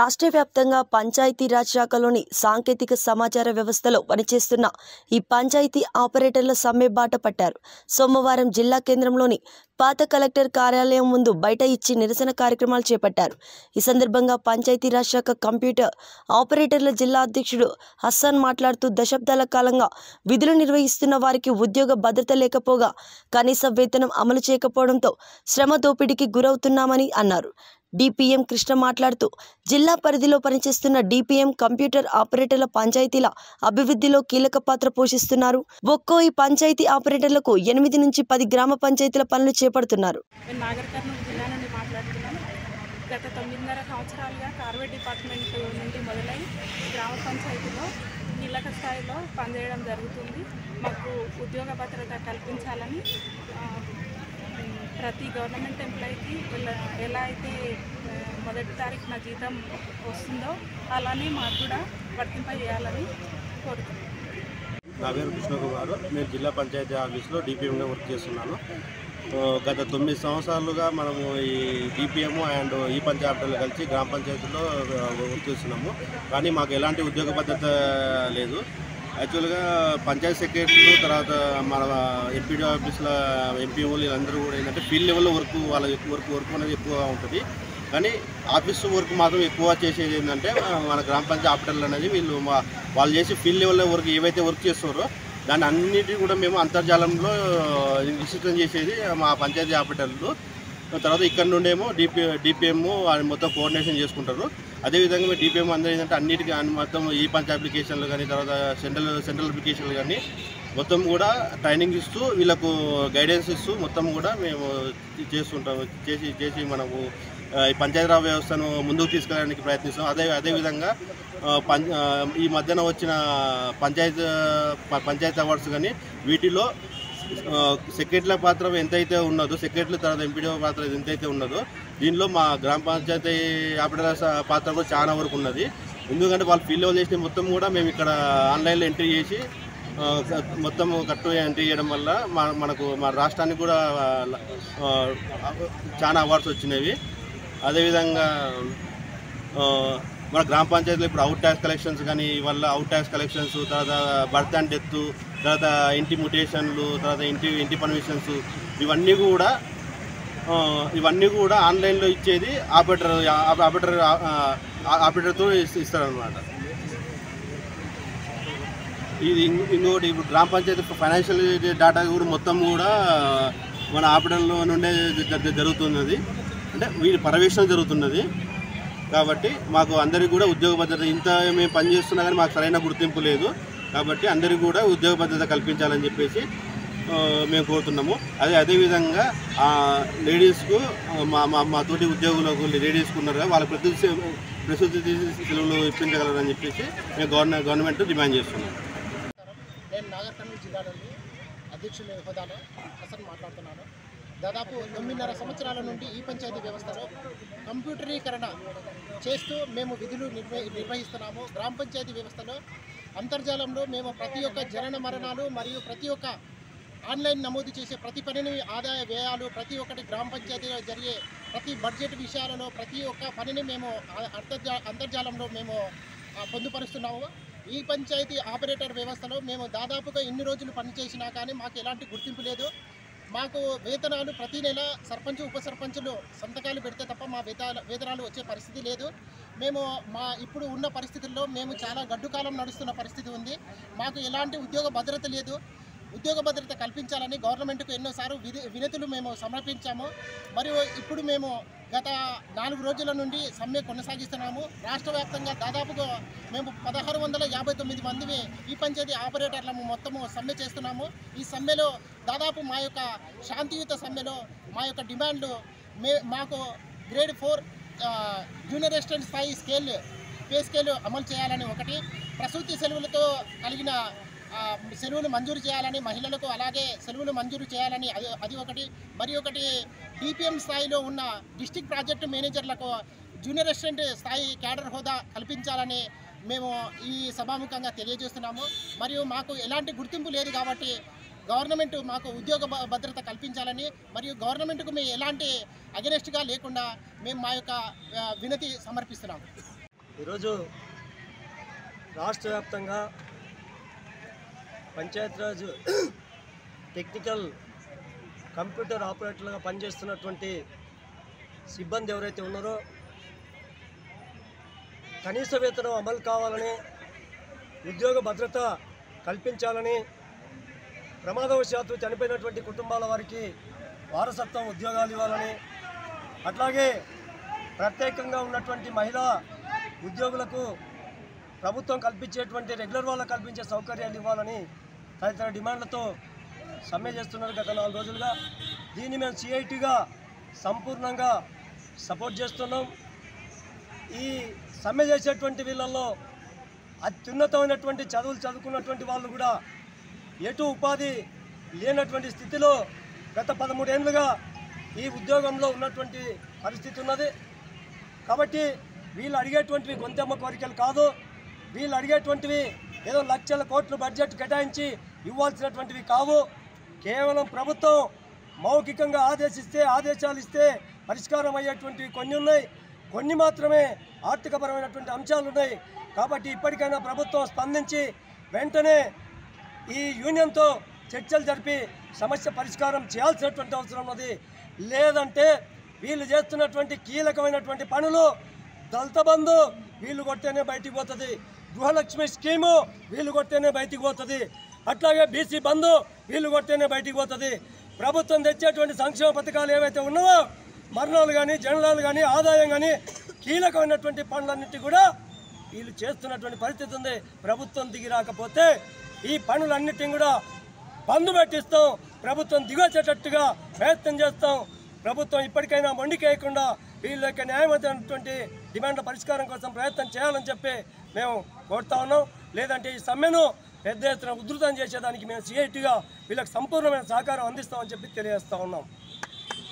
రాష్ట్ర వ్యాప్తంగా పంచాయతీరాజ్ శాఖలోని సాంకేతిక సమాచార వ్యవస్థలో పనిచేస్తున్న ఈ పంచాయతీ ఆపరేటర్ల సమ్మె బాట పట్టారు సోమవారం జిల్లా కేంద్రంలోని పాత కలెక్టర్ కార్యాలయం ముందు బయట ఇచ్చి నిరసన కార్యక్రమాలు చేపట్టారు ఈ సందర్భంగా పంచాయతీరాజ్ శాఖ కంప్యూటర్ ఆపరేటర్ల జిల్లా అధ్యక్షుడు హస్సాన్ మాట్లాడుతూ దశాబ్దాల కాలంగా విధులు నిర్వహిస్తున్న వారికి ఉద్యోగ భద్రత లేకపోగా కనీస వేతనం అమలు చేయకపోవడంతో శ్రమ దోపిడీకి గురవుతున్నామని అన్నారు డిపిఎం కృష్ణ మాట్లాడుతూ జిల్లా పరిధిలో పనిచేస్తున్న డిపిఎం కంప్యూటర్ ఆపరేటర్ల పంచాయతీల అభివృద్ధిలో కీలక పాత్ర పోషిస్తున్నారు ఒక్కో ఈ పంచాయతీ ఆపరేటర్లకు ఎనిమిది నుంచి పది గ్రామ పంచాయతీల పనులు చేపడుతున్నారు నేను నాగర్ కర్నూలు జిల్లా నుండి మాట్లాడుతున్నాను గత తొమ్మిదిన్నర సంవత్సరాలుగా కార్వేట్ డిపార్ట్మెంట్ నుండి మొదలై గ్రామ పంచాయతీలో కీలక స్థాయిలో పనిచేయడం జరుగుతుంది మాకు ఉద్యోగ భద్రత కల్పించాలని ఆ, ప్రతి గవర్నమెంట్ ఎంప్లాయీకి ఎలా ఎలా అయితే ఆ, మొదటి తారీఖున జీతం వస్తుందో అలానే మాకు కూడా వర్తింపజేయాలని కోరుతున్నాను నా పేరు కృష్ణకుమార్ నేను జిల్లా పంచాయతీ ఆఫీస్లో డిపిఎంగా వర్క్ చేస్తున్నాను ఆ, గత తొమ్మిది సంవత్సరాలుగా మనము ఈ డిపిఎం అండ్ ఈ పంచాయతీలు కలిసి గ్రామ పంచాయతీలో ఆ, వర్క్ చేస్తున్నాము కానీ మాకు ఎలాంటి ఉద్యోగ భద్రత లేదు యాక్చువల్గా పంచాయతీ సెక్రటరీలు తర్వాత మన ఎంపీడీ ఆఫీసుల ఎంపీ వాళ్ళు వీళ్ళందరూ కూడా ఏంటంటే ఫీల్డ్ లెవెల్లో వర్క్ వాళ్ళ వర్క్ వర్క్ అనేది ఎక్కువగా ఉంటుంది కానీ ఆఫీస్ వర్క్ మాత్రం ఎక్కువ చేసేది ఏంటంటే మన గ్రామ పంచాయతీ ఆపరేటర్లు అనేది వీళ్ళు మా- వాళ్ళు చేసి ఫీల్డ్ లెవెల్లో వర్క్ ఏవైతే వర్క్ చేస్తారో దాన్ని అన్నిటి కూడా మేము అంతర్జాలంలో విస్తృతం చేసేది మా పంచాయతీ ఆపరేటర్లు తర్వాత ఇక్కడ నుండేమో డిపి డిపిఎం మొత్తం కోఆర్డినేషన్ చేసుకుంటారు అదేవిధంగా మేము డిపిఎం అందరూ ఏంటంటే అన్నిటికీ అన్ని మొత్తం ఈ పంచ అప్లికేషన్లు కానీ తర్వాత సెంట్రల్ సెంట్రల్ అప్లికేషన్లు కానీ మొత్తం కూడా ట్రైనింగ్ ఇస్తూ వీళ్ళకు గైడెన్స్ ఇస్తూ మొత్తం కూడా మేము చేస్తుంటాము చేసి చేసి మనకు ఆ, ఈ పంచాయతీరాజ్ వ్యవస్థను ముందుకు తీసుకెళ్ళడానికి ప్రయత్నిస్తాం అదే అదేవిధంగా ఆ, పం ఆ, ఈ మధ్యన వచ్చిన పంచాయతీ ప- పంచాయతీ అవార్డ్స్ కానీ వీటిలో ఆ, సెక్రటరీల పాత్ర ఎంతైతే ఉన్నదో సెక్రటరీ తర్వాత ఎంపీడీఓ పాత్ర ఎంతైతే ఉన్నదో దీనిలో మా గ్రామ పంచాయతీ ఆపరేటర్స్ పాత్ర కూడా చాలా వరకు ఉన్నది ఎందుకంటే వాళ్ళు ఫీల్ లెవెల్ చేసిన మొత్తం కూడా మేము ఇక్కడ ఆన్లైన్లో ఎంట్రీ చేసి ఆ, క- మొత్తం కట్టు ఎంట్రీ చేయడం వల్ల మా మనకు మా రాష్ట్రానికి కూడా ఆ, చాలా అవార్డ్స్ వచ్చినవి అదేవిధంగా ఆ, మన గ్రామ పంచాయతీలో ఇప్పుడు అవుట్ ట్యాక్స్ కలెక్షన్స్ కానీ వల్ల అవుట్ ట్యాక్స్ కలెక్షన్స్ తర్వాత బర్త్ అండ్ డెత్ తర్వాత ఇంటి మ్యుటేషన్లు తర్వాత ఇంటి ఇంటి పర్మిషన్స్ ఇవన్నీ కూడా ఆ, ఇవన్నీ కూడా ఆన్లైన్లో ఇచ్చేది ఆపరేటర్ ఆపరేటర్ ఆపరేటర్తో ఇస్తారనమాట ఇది ఇంకో- ఇంకోటి ఇప్పుడు గ్రామ పంచాయతీ ఫైనాన్షియల్ డేటా కూడా మొత్తం కూడా మన ఆపరేటర్లో నుండే జ- జ- జరుగుతున్నది అంటే వీరి పర్యవేక్షణ జరుగుతున్నది కాబట్టి మాకు అందరికీ కూడా ఉద్యోగ భద్రత ఇంత మేము పనిచేస్తున్నా కానీ మాకు సరైన గుర్తింపు లేదు కాబట్టి అందరికీ కూడా ఉద్యోగ భద్రత కల్పించాలని చెప్పేసి ఆ, మేము కోరుతున్నాము అదే అదేవిధంగా ఆ, లేడీస్కు ఆ, మా మా మా తోటి ఉద్యోగులకు లేడీస్కు ఉన్నారు కదా వాళ్ళ ప్రతి ప్రసూతి సెలవులు ఇప్పించగలరని చెప్పేసి మేము గవర్నమెంట్ గవర్నమెంట్ డిమాండ్ చేస్తున్నాం నేను నాగర్ కర్నూలు జిల్లా నుండి అధ్యక్షుల హోదాలో హసన్ మాట్లాడుతున్నాను దాదాపు తొమ్మిదిన్నర సంవత్సరాల నుండి ఈ పంచాయతీ వ్యవస్థలో కంప్యూటరీకరణ చేస్తూ మేము విధులు నిర్వ నిర్వహిస్తున్నాము గ్రామ పంచాయతీ వ్యవస్థలో అంతర్జాలంలో మేము ప్రతి ఒక్క జనన మరణాలు మరియు ప్రతి ఒక్క ఆన్లైన్ నమోదు చేసే ప్రతి పనిని ఆదాయ వ్యయాలు ప్రతి ఒక్కటి గ్రామ పంచాయతీలో జరిగే ప్రతి బడ్జెట్ విషయాలలో ప్రతి ఒక్క పనిని మేము ఆ- అంతర్జా అంతర్జాలంలో మేము ఆ, పొందుపరుస్తున్నాము ఈ పంచాయతీ ఆపరేటర్ వ్యవస్థలో మేము దాదాపుగా ఇన్ని రోజులు పనిచేసినా కానీ మాకు ఎలాంటి గుర్తింపు లేదు మాకు వేతనాలు ప్రతి నెల సర్పంచ్ ఉప సర్పంచులు సంతకాలు పెడితే తప్ప మా వేతన వేతనాలు వచ్చే పరిస్థితి లేదు మేము మా ఇప్పుడు ఉన్న పరిస్థితుల్లో మేము చాలా గడ్డు కాలం నడుస్తున్న పరిస్థితి ఉంది మాకు ఎలాంటి ఉద్యోగ భద్రత లేదు ఉద్యోగ భద్రత కల్పించాలని గవర్నమెంట్కు ఎన్నోసార్లు విధి వినతులు మేము సమర్పించాము మరియు ఇప్పుడు మేము గత నాలుగు రోజుల నుండి సమ్మె కొనసాగిస్తున్నాము రాష్ట్ర వ్యాప్తంగా దాదాపుగా మేము పదహారు వందల యాభై తొమ్మిది మందిని ఈ పంచాయతీ ఆపరేటర్లము మొత్తము సమ్మె చేస్తున్నాము ఈ సమ్మెలో దాదాపు మా యొక్క శాంతియుత సమ్మెలో మా యొక్క డిమాండ్లు మే మాకు గ్రేడ్ ఫోర్ జూనియర్ అసిస్టెంట్ స్థాయి స్కేల్ పే స్కేల్ అమలు చేయాలని ఒకటి ప్రసూతి సెలవులతో కలిగిన ఆ, సెలవులు మంజూరు చేయాలని మహిళలకు అలాగే సెలవులు మంజూరు చేయాలని అది అది ఒకటి మరి ఒకటి డిపిఎం స్థాయిలో ఉన్న డిస్టిక్ ప్రాజెక్టు మేనేజర్లకు జూనియర్ అసిస్టెంట్ స్థాయి క్యాడర్ హోదా కల్పించాలని మేము ఈ సభాముఖంగా తెలియజేస్తున్నాము మరియు మాకు ఎలాంటి గుర్తింపు లేదు కాబట్టి గవర్నమెంట్ మాకు ఉద్యోగ భ- భద్రత కల్పించాలని మరియు గవర్నమెంట్కు మేము ఎలాంటి అగెనెస్ట్గా లేకుండా మేము మా యొక్క ఆ, వినతి సమర్పిస్తున్నాము ఈరోజు రాష్ట్ర వ్యాప్తంగా పంచాయతీరాజ్ టెక్నికల్ కంప్యూటర్ ఆపరేటర్లుగా పనిచేస్తున్నటువంటి సిబ్బంది ఎవరైతే ఉన్నారో కనీస వేతనం అమలు కావాలని ఉద్యోగ భద్రత కల్పించాలని ప్రమాదవశాత్తు చనిపోయినటువంటి కుటుంబాల వారికి వారసత్వం ఉద్యోగాలు ఇవ్వాలని అట్లాగే ప్రత్యేకంగా ఉన్నటువంటి మహిళా ఉద్యోగులకు ప్రభుత్వం కల్పించేటువంటి రెగ్యులర్ వాళ్ళకు కల్పించే సౌకర్యాలు ఇవ్వాలని తదితర డిమాండ్లతో సమ్మె చేస్తున్నారు గత నాలుగు రోజులుగా దీన్ని మేము సిఐటిగా సంపూర్ణంగా సపోర్ట్ చేస్తున్నాం ఈ సమ్మె చేసేటువంటి వీళ్ళల్లో అత్యున్నతమైనటువంటి చదువులు చదువుకున్నటువంటి వాళ్ళు కూడా ఎటు ఉపాధి లేనటువంటి స్థితిలో గత పదమూడేళ్ళుగా ఈ ఉద్యోగంలో ఉన్నటువంటి పరిస్థితి ఉన్నది కాబట్టి వీళ్ళు అడిగేటువంటివి గొంతెమ్మ కోరికలు కాదు వీళ్ళు అడిగేటువంటివి ఏదో లక్షల కోట్లు బడ్జెట్ కేటాయించి ఇవ్వాల్సినటువంటివి కావు కేవలం ప్రభుత్వం మౌఖికంగా ఆదేశిస్తే ఆదేశాలు ఇస్తే పరిష్కారం అయ్యేటువంటివి కొన్ని ఉన్నాయి కొన్ని మాత్రమే ఆర్థికపరమైనటువంటి అంశాలు ఉన్నాయి కాబట్టి ఇప్పటికైనా ప్రభుత్వం స్పందించి వెంటనే ఈ యూనియన్తో చర్చలు జరిపి సమస్య పరిష్కారం చేయాల్సినటువంటి అవసరం ఉన్నది లేదంటే వీళ్ళు చేస్తున్నటువంటి కీలకమైనటువంటి పనులు దళిత బంధు వీళ్ళు కొట్టేనే బయటికి పోతుంది గృహలక్ష్మి స్కీము వీళ్ళు కొట్టేనే బయటికి పోతుంది అట్లాగే బీసీ బంధు వీళ్ళు కొట్టేనే బయటికి పోతుంది ప్రభుత్వం తెచ్చేటువంటి సంక్షేమ పథకాలు ఏవైతే ఉన్నావో మరణాలు కానీ జననాలు కానీ ఆదాయం కానీ కీలకమైనటువంటి పనులన్నిటి కూడా వీళ్ళు చేస్తున్నటువంటి పరిస్థితి ఉంది ప్రభుత్వం దిగి రాకపోతే ఈ పనులన్నిటిని కూడా బంద్ పెట్టిస్తాం ప్రభుత్వం దిగొచ్చేటట్టుగా ప్రయత్నం చేస్తాం ప్రభుత్వం ఇప్పటికైనా మొండికేయకుండా వీళ్ళ యొక్క న్యాయమైనటువంటి డిమాండ్ల పరిష్కారం కోసం ప్రయత్నం చేయాలని చెప్పి మేము కోరుతా ఉన్నాం లేదంటే ఈ సమ్మెను పెద్ద ఎత్తున ఉధృతం చేసేదానికి మేము సిఐటిగా వీళ్ళకి సంపూర్ణమైన సహకారం అందిస్తామని చెప్పి తెలియజేస్తా ఉన్నాం